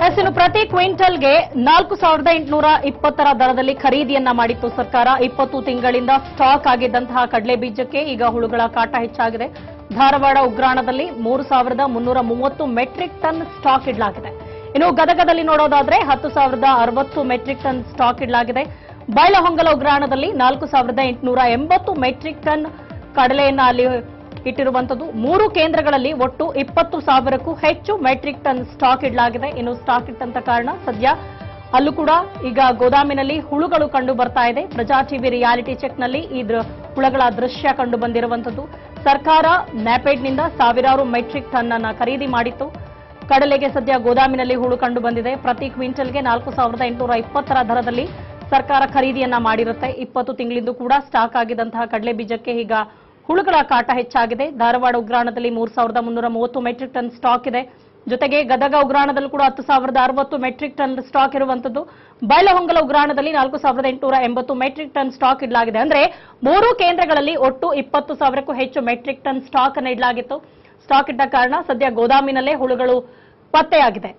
S ಇನ್ನು ಪ್ರತಿ ಕ್ವಿಂಟಲ್ಗೆ ನಾಲ್ಕು ಸಾವಿರದ ಎಂಟುನೂರ ಇಪ್ಪತ್ತರ ದರದಲ್ಲಿ ಖರೀದಿಯನ್ನ ಮಾಡಿತ್ತು ಸರ್ಕಾರ ಇಪ್ಪತ್ತು ತಿಂಗಳಿಂದ ಸ್ಟಾಕ್ ಆಗಿದ್ದಂತಹ ಕಡಲೆ ಬೀಜಕ್ಕೆ ಈಗ ಹುಳುಗಳ ಕಾಟ ಹೆಚ್ಚಾಗಿದೆ ಧಾರವಾಡ ಉಗ್ರಾಣದಲ್ಲಿ ಮೂರು ಸಾವಿರದ ಮುನ್ನೂರ ಮೂವತ್ತು ಮೆಟ್ರಿಕ್ ಟನ್ ಸ್ಟಾಕ್ ಇಡಲಾಗಿದೆ ಇನ್ನು ಗದಗದಲ್ಲಿ ನೋಡೋದಾದ್ರೆ ಹತ್ತು ಸಾವಿರದ ಅರವತ್ತು ಮೆಟ್ರಿಕ್ ಟನ್ ಸ್ಟಾಕ್ ಇಡಲಾಗಿದೆ ಬೈಲಹೊಂಗಲ ಉಗ್ರಾಣದಲ್ಲಿ ನಾಲ್ಕು ಸಾವಿರದ ಎಂಟುನೂರ ಎಂಬತ್ತು ಮೆಟ್ರಿಕ್ ಟನ್ ಕಡಲೆಯನ್ನ ಅಲ್ಲಿ ಇಟ್ಟಿರುವಂತದ್ದು ಮೂರು ಕೇಂದ್ರಗಳಲ್ಲಿ ಒಟ್ಟು ಇಪ್ಪತ್ತು ಸಾವಿರಕ್ಕೂ ಹೆಚ್ಚು ಮೆಟ್ರಿಕ್ ಟನ್ ಸ್ಟಾಕ್ ಇಡಲಾಗಿದೆ ಇನ್ನು ಸ್ಟಾಕ್ ಇಟ್ಟಂತ ಕಾರಣ ಸದ್ಯ ಅಲ್ಲೂ ಕೂಡ ಈಗ ಗೋದಾಮಿನಲ್ಲಿ ಹುಳುಗಳು ಕಂಡು ಬರ್ತಾ ಇದೆ ಪ್ರಜಾ ಟಿವಿ ರಿಯಾಲಿಟಿ ಚೆಕ್ನಲ್ಲಿ ಈ ದೃ- ಹುಳಗಳ ದೃಶ್ಯ ಕಂಡು ಬಂದಿರುವಂತದ್ದು ಸರ್ಕಾರ ನ್ಯಾಪೆಡ್ನಿಂದ ಸಾವಿರಾರು ಮೆಟ್ರಿಕ್ ಟನ್ ಅನ್ನ ಖರೀದಿ ಮಾಡಿತ್ತು ಕಡಲೆಗೆ ಸದ್ಯ ಗೋದಾಮಿನಲ್ಲಿ ಹುಳು ಕಂಡು ಬಂದಿದೆ ಪ್ರತಿ ಕ್ವಿಂಟಲ್ಗೆ ನಾಲ್ಕು ಸಾವಿರದ ಎಂಟುನೂರ ಇಪ್ಪತ್ತರ ದರದಲ್ಲಿ ಸರ್ಕಾರ ಖರೀದಿಯನ್ನ ಮಾಡಿರುತ್ತೆ ಇಪ್ಪತ್ತು ತಿಂಗಳಿಂದ ಕೂಡ ಸ್ಟಾಕ್ ಆಗಿದ್ದಂತಹ ಕಡಲೆ ಬೀಜಕ್ಕೆ ಈಗ ಹುಳುಗಳ ಕಾಟ ಹೆಚ್ಚಾಗಿದೆ ಧಾರವಾಡ ಉಗ್ರಾಣದಲ್ಲಿ ಮೂರು ಸಾವಿರದ ಮುನ್ನೂರ ಮೂವತ್ತು ಮೆಟ್ರಿಕ್ ಟನ್ ಸ್ಟಾಕ್ ಇದೆ ಜೊತೆಗೆ ಗದಗ ಉಗ್ರಾಣದಲ್ಲೂ ಕೂಡ ಹತ್ತು ಸಾವಿರದ ಅರವತ್ತು ಮೆಟ್ರಿಕ್ ಟನ್ ಸ್ಟಾಕ್ ಇರುವಂತದ್ದು ಬೈಲಹೊಂಗಲ ಉಗ್ರಾಣದಲ್ಲಿ ನಾಲ್ಕು ಸಾವಿರದ ಎಂಟುನೂರ ಎಂಬತ್ತು ಮೆಟ್ರಿಕ್ ಟನ್ ಸ್ಟಾಕ್ ಇಡಲಾಗಿದೆ ಅಂದ್ರೆ ಮೂರು ಕೇಂದ್ರಗಳಲ್ಲಿ ಒಟ್ಟು ಇಪ್ಪತ್ತು ಸಾವಿರಕ್ಕೂ ಹೆಚ್ಚು ಮೆಟ್ರಿಕ್ ಟನ್ ಸ್ಟಾಕ್ ಅನ್ನು ಇಡಲಾಗಿತ್ತು ಸ್ಟಾಕ್ ಇಟ್ಟ ಕಾರಣ ಸದ್ಯ ಗೋದಾಮಿನಲ್ಲೇ ಹುಳುಗಳು ಪತ್ತೆಯಾಗಿದೆ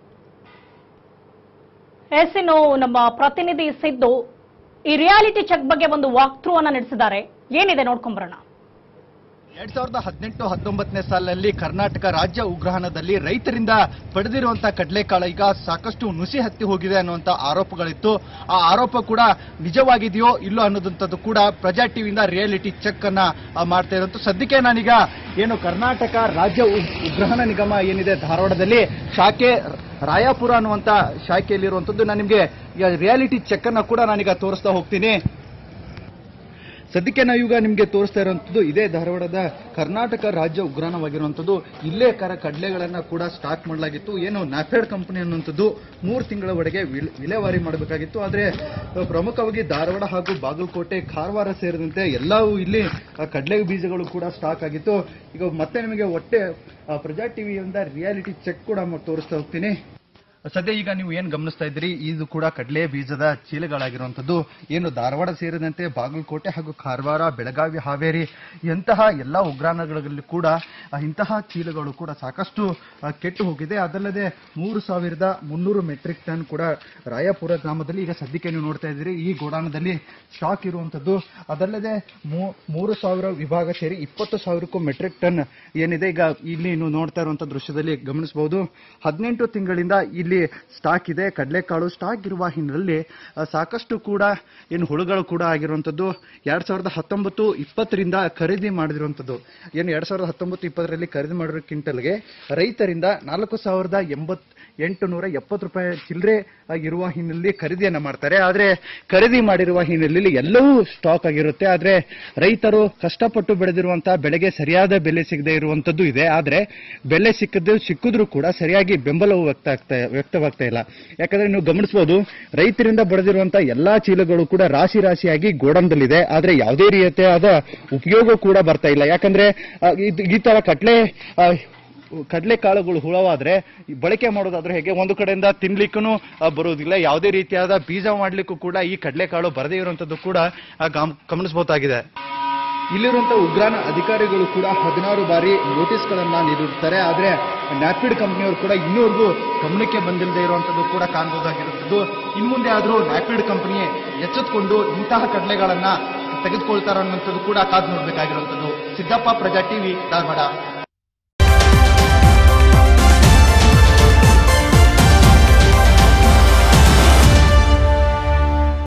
ಎಸ್ ಇನ್ನು ನಮ್ಮ ಪ್ರತಿನಿಧಿ ಸಿದ್ದು ಈ ರಿಯಾಲಿಟಿ ಚೆಕ್ ಬಗ್ಗೆ ಒಂದು ವಾಕ್ ಥ್ರೂ ಅನ್ನ ನಡೆಸಿದ್ದಾರೆ ಏನಿದೆ ನೋಡ್ಕೊಂಬರೋಣ ಎರಡ್ ಸಾವಿರದ ಹದಿನೆಂಟು ಹತ್ತೊಂಬತ್ತನೇ ಸಾಲಿನಲ್ಲಿ ಕರ್ನಾಟಕ ರಾಜ್ಯ ಉಗ್ರಹಣದಲ್ಲಿ ರೈತರಿಂದ ಪಡೆದಿರುವಂತಹ ಕಡಲೆಕಾಳು ಈಗ ಸಾಕಷ್ಟು ನುಸಿ ಹತ್ತಿ ಹೋಗಿದೆ ಅನ್ನುವಂತ ಆರೋಪಗಳಿತ್ತು ಆ ಆರೋಪ ಕೂಡ ನಿಜವಾಗಿದೆಯೋ ಇಲ್ಲೋ ಅನ್ನೋದಂಥದ್ದು ಕೂಡ ಪ್ರಜಾ ಟಿವಿಯಿಂದ ರಿಯಾಲಿಟಿ ಚೆಕ್ ಅನ್ನ ಆ, ಮಾಡ್ತಾ ಇರೋದು ಸದ್ಯಕ್ಕೆ ನಾನೀಗ ಏನು ಕರ್ನಾಟಕ ರಾಜ್ಯ ಉ- ಉಗ್ರಹಣ ನಿಗಮ ಏನಿದೆ ಧಾರವಾಡದಲ್ಲಿ ಶಾಖೆ ರಾಯಾಪುರ ಅನ್ನುವಂತ ಶಾಖೆಯಲ್ಲಿರುವಂತದ್ದು ನಾನು ನಿಮಗೆ ಈಗ ರಿಯಾಲಿಟಿ ಚೆಕ್ ಅನ್ನ ಕೂಡ ನಾನೀಗ ತೋರಿಸ್ತಾ ಹೋಗ್ತೀನಿ ಸದ್ಯಕ್ಕೆ ನಾವು ಈಗ ನಿಮಗೆ ತೋರಿಸ್ತಾ ಇರುವಂತದ್ದು ಇದೇ ಧಾರವಾಡದ ಕರ್ನಾಟಕ ರಾಜ್ಯ ಉಗ್ರಾಣವಾಗಿರುವಂತದ್ದು ಇಲ್ಲೇ ಕರ ಕಡಲೆಗಳನ್ನ ಕೂಡ ಸ್ಟಾಕ್ ಮಾಡಲಾಗಿತ್ತು ಏನು ನ್ಯಾಫೆಡ್ ಕಂಪನಿ ಅನ್ನುವಂಥದ್ದು ಮೂರು ತಿಂಗಳವರೆಗೆ ವಿಲ್- ವಿಲೇವಾರಿ ಮಾಡಬೇಕಾಗಿತ್ತು ಆದ್ರೆ ಅಹ್, ಪ್ರಮುಖವಾಗಿ ಧಾರವಾಡ ಹಾಗೂ ಬಾಗಲಕೋಟೆ ಕಾರವಾರ ಸೇರಿದಂತೆ ಎಲ್ಲವೂ ಇಲ್ಲಿ ಅಹ್, ಕಡಲೆ ಬೀಜಗಳು ಕೂಡ ಸ್ಟಾಕ್ ಆಗಿತ್ತು ಈಗ ಮತ್ತೆ ನಿಮಗೆ ಒಟ್ಟೆ ಅಹ್, ಪ್ರಜಾ ಟಿವಿಯಿಂದ ರಿಯಾಲಿಟಿ ಚೆಕ್ ಕೂಡ ಮ- ತೋರಿಸ್ತಾ ಹೋಗ್ತೀನಿ ಸದ್ಯ ಈಗ ನೀವು ಏನ್ ಗಮನಿಸ್ತಾ ಇದ್ದೀರಿ ಇದು ಕೂಡ ಕಡಲೆ ಬೀಜದ ಚೀಲಗಳಾಗಿರುವಂತದ್ದು ಏನು ಧಾರವಾಡ ಸೇರಿದಂತೆ ಬಾಗಲಕೋಟೆ ಹಾಗೂ ಕಾರವಾರ ಬೆಳಗಾವಿ ಹಾವೇರಿ ಇಂತಹ ಎಲ್ಲಾ ಉಗ್ರಾಣಗಳಲ್ಲಿ ಕೂಡ ಆ, ಇಂತಹ ಚೀಲಗಳು ಕೂಡ ಸಾಕಷ್ಟು ಆ, ಕೆಟ್ಟು ಹೋಗಿದೆ ಅದಲ್ಲದೆ ಮೂರು ಸಾವಿರದ ಮುನ್ನೂರು ಮೆಟ್ರಿಕ್ ಟನ್ ಕೂಡ ರಾಯಪುರ ಗ್ರಾಮದಲ್ಲಿ ಈಗ ಸದ್ಯಕ್ಕೆ ನೀವು ನೋಡ್ತಾ ಇದ್ದೀರಿ ಈ ಗೋಡಾಣದಲ್ಲಿ ಸ್ಟಾಕ್ ಇರುವಂತದ್ದು ಅದಲ್ಲದೆ ಮೂ- ಮೂರು ಸಾವಿರ ವಿಭಾಗ ಸೇರಿ ಇಪ್ಪತ್ತು ಸಾವಿರಕ್ಕೂ ಮೆಟ್ರಿಕ್ ಟನ್ ಏನಿದೆ ಈಗ ಇಲ್ಲಿ ನೀವು ನೋಡ್ತಾ ಇರುವಂತ ದೃಶ್ಯದಲ್ಲಿ ಗಮನಿಸಬಹುದು ಹದಿನೆಂಟು ತಿಂಗಳಿಂದ ಇಲ್ಲಿ ಸ್ಟಾಕ್ ಇದೆ ಕಡಲೆಕಾಳು ಸ್ಟಾಕ್ ಇರುವ ಹಿನ್ನೆಲೆಯಲ್ಲಿ ಆ, ಸಾಕಷ್ಟು ಕೂಡ ಏನು ಹುಳುಗಳು ಕೂಡ ಆಗಿರುವಂತದ್ದು ಎರಡ್ ಸಾವಿರದ ಹತ್ತೊಂಬತ್ತು ಇಪ್ಪತ್ತರಿಂದ ಖರೀದಿ ಮಾಡಿರುವಂತದ್ದು ಏನು ಎರಡ್ ಸಾವಿರದ ಹತ್ತೊಂಬತ್ತು ಇಪ್ಪತ್ತರಲ್ಲಿ ಖರೀದಿ ಮಾಡಿರೋ ಕ್ವಿಂಟಲ್ಗೆ ರೈತರಿಂದ ನಾಲ್ಕು ಸಾವಿರದ ಎಂಬತ್ ಎಂಟು ನೂರ ಎಪ್ಪತ್ತು ರೂಪಾಯಿ ಚಿಲ್ಲರೆ ಇರುವ ಹಿನ್ನೆಲೆಯಲ್ಲಿ ಖರೀದಿಯನ್ನ ಮಾಡ್ತಾರೆ ಆದ್ರೆ ಖರೀದಿ ಮಾಡಿರುವ ಹಿನ್ನೆಲೆಯಲ್ಲಿ ಎಲ್ಲವೂ ಸ್ಟಾಕ್ ಆಗಿರುತ್ತೆ ಆದ್ರೆ ರೈತರು ಕಷ್ಟಪಟ್ಟು ಬೆಳೆದಿರುವಂತಹ ಬೆಳೆಗೆ ಸರಿಯಾದ ಬೆಲೆ ಸಿಗದೆ ಇರುವಂತದ್ದು ಇದೆ ಆದ್ರೆ ಬೆಲೆ ಸಿಕ್ಕದ್ದು ಸಿಕ್ಕಿದ್ರು ಕೂಡ ಸರಿಯಾಗಿ ಬೆಂಬಲವು ವ್ಯಕ್ತ ಆಗ್ತಾ ವ್ಯಕ್ತವಾಗ್ತಾ ಇಲ್ಲ ಯಾಕಂದ್ರೆ ನೀವು ಗಮನಿಸಬಹುದು ರೈತರಿಂದ ಬೆಳೆದಿರುವಂತಹ ಎಲ್ಲಾ ಚೀಲಗಳು ಕೂಡ ರಾಶಿ ರಾಶಿಯಾಗಿ ಗೋಡಂದಲ್ಲಿದೆ ಆದ್ರೆ ಯಾವುದೇ ರೀತಿಯಾದ ಉಪಯೋಗ ಕೂಡ ಬರ್ತಾ ಇಲ್ಲ ಯಾಕಂದ್ರೆ ಆ, ಇದು- ಈ ತರ ಕಟ್ಲೆ ಆ, ಕಡಲೆಕಾಳುಗಳು ಹುಳವಾದ್ರೆ ಈ ಬಳಕೆ ಮಾಡೋದಾದ್ರೆ ಹೇಗೆ ಒಂದು ಕಡೆಯಿಂದ ತಿನ್ಲಿಕ್ಕೂ ಬರುವುದಿಲ್ಲ ಯಾವುದೇ ರೀತಿಯಾದ ಬೀಜ ಮಾಡ್ಲಿಕ್ಕೂ ಕೂಡ ಈ ಕಡಲೆಕಾಳು ಬರದೇ ಇರುವಂತದ್ದು ಕೂಡ ಆ, ಗಮ್- ಗಮನಿಸಬಹುದಾಗಿದೆ ಇಲ್ಲಿರುವಂತಹ ಉಗ್ರಾಣ ಅಧಿಕಾರಿಗಳು ಕೂಡ ಹದಿನಾರು ಬಾರಿ ನೋಟಿಸ್ಗಳನ್ನ ನೀಡಿರ್ತಾರೆ ಆದ್ರೆ ನ್ಯಾಪಿಡ್ ಕಂಪನಿಯವರು ಕೂಡ ಇನ್ನೂವರೆಗೂ ಗಮನಕ್ಕೆ ಬಂದಿಲ್ಲದೆ ಇರುವಂತದ್ದು ಕೂಡ ಕಾಣಬಹುದಾಗಿರುವಂತದ್ದು ಇನ್ ಮುಂದೆ ಆದ್ರೂ ನ್ಯಾಪಿಡ್ ಕಂಪನಿ ಎಚ್ಚೆತ್ತುಕೊಂಡು ಇಂತಹ ಕಡಲೆಗಳನ್ನ ತೆಗೆದುಕೊಳ್ತಾರ ಅನ್ನುವಂಥದ್ದು ಕೂಡ ಕಾದು ನೋಡ್ಬೇಕಾಗಿರುವಂತದ್ದು ಸಿದ್ದಪ್ಪ ಪ್ರಜಾ ಟಿವಿ ಧಾರವಾಡ